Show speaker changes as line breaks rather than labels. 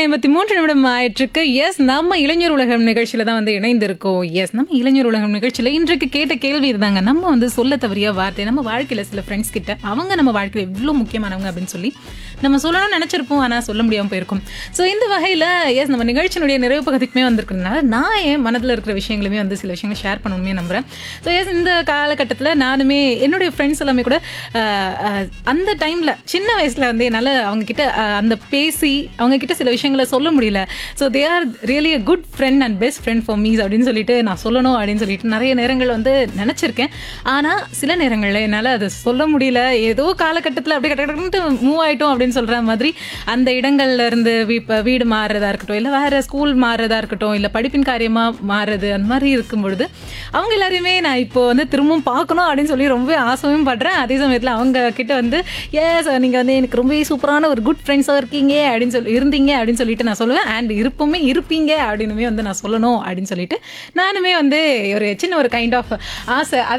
ஐம்பத்தி மூன்று நிமிடம் ஆயிற்றுக்கு எஸ் நம்ம இளைஞர் உலகம் நிகழ்ச்சியில தான் வந்து இணைந்திருக்கோம் எஸ் நம்ம இளைஞர் உலகம் நிகழ்ச்சியில இன்றைக்கு கேட்ட கேள்வி இதுதாங்க நம்ம வந்து சொல்ல தவறிய வார்த்தை நம்ம வாழ்க்கையில சில ஃப்ரெண்ட்ஸ் கிட்ட அவங்க நம்ம வாழ்க்கையில எவ்வளோ முக்கியமானவங்க அப்படின்னு சொல்லி நம்ம சொல்லணும்னு நினைச்சிருப்போம் ஆனா சொல்ல முடியாம போயிருக்கும் ஸோ இந்த வகையில எஸ் நம்ம நிகழ்ச்சியினுடைய நிறைவு பகுதிக்குமே வந்திருக்கிறதுனால நான் என் மனதில் இருக்கிற விஷயங்களுமே வந்து சில விஷயங்கள் ஷேர் பண்ணணுமே நம்புறேன் ஸோ எஸ் இந்த காலகட்டத்தில் நானுமே என்னுடைய ஃப்ரெண்ட்ஸ் எல்லாமே கூட அஹ், அஹ், அந்த டைமில் சின்ன வயசில் வந்து என்னால் அவங்க கிட்ட அஹ், அந்த பேசி அவங்க கிட்ட சில விஷயங்களை சொல்ல முடியல so they are really a good friend and best friend for me's அப்படின்னு சொல்லிட்டு நான் சொல்லணும் அப்படின்னு சொல்லிட்டு நிறைய நேரங்கள் வந்து நினச்சிருக்கேன் ஆனால் சில நேரங்களில் என்னால் அதை சொல்ல முடியல ஏதோ காலகட்டத்தில் அப்படியே கடற்கட்டு மூவ் ஆயிட்டோம் அப்படின்னு சொல்கிற மாதிரி அந்த இடங்கள்ல இருந்து இப்போ வீடு மாறுறதா இருக்கட்டும் இல்லை வேற ஸ்கூல் மாறுறதா இருக்கட்டும் இல்லை படிப்பின் காரியமாக மாறுறது அந்த மாதிரி இருக்கும் பொழுது அவங்க எல்லாரையுமே நான் இப்போ வந்து திரும்பவும் பார்க்கணும் அப்படின்னு சொல்லி ரொம்ப ஆசையும் படுறேன் அதே சமயத்தில் அவங்க கிட்ட வந்து ஏஸ் நீங்கள் வந்து எனக்கு ரொம்ப சூப்பரான ஒரு குட் ஃப்ரெண்ட்ஸாக இருக்கீங்க அப்படின்னு சொல்லி இருந்தீங்க அப்படின்னு சொல்லிட்டு நான் சொல்லுவேன் அண்ட் இருப்போமே இருப்பீங்க அப்படின்னுமே வந்து நான் சொல்லணும் அப்படின்னு சொல்லிட்டு நானுமே வந்து ஒரு சின்ன ஒரு கைண்ட் ஆஃப் ஆசை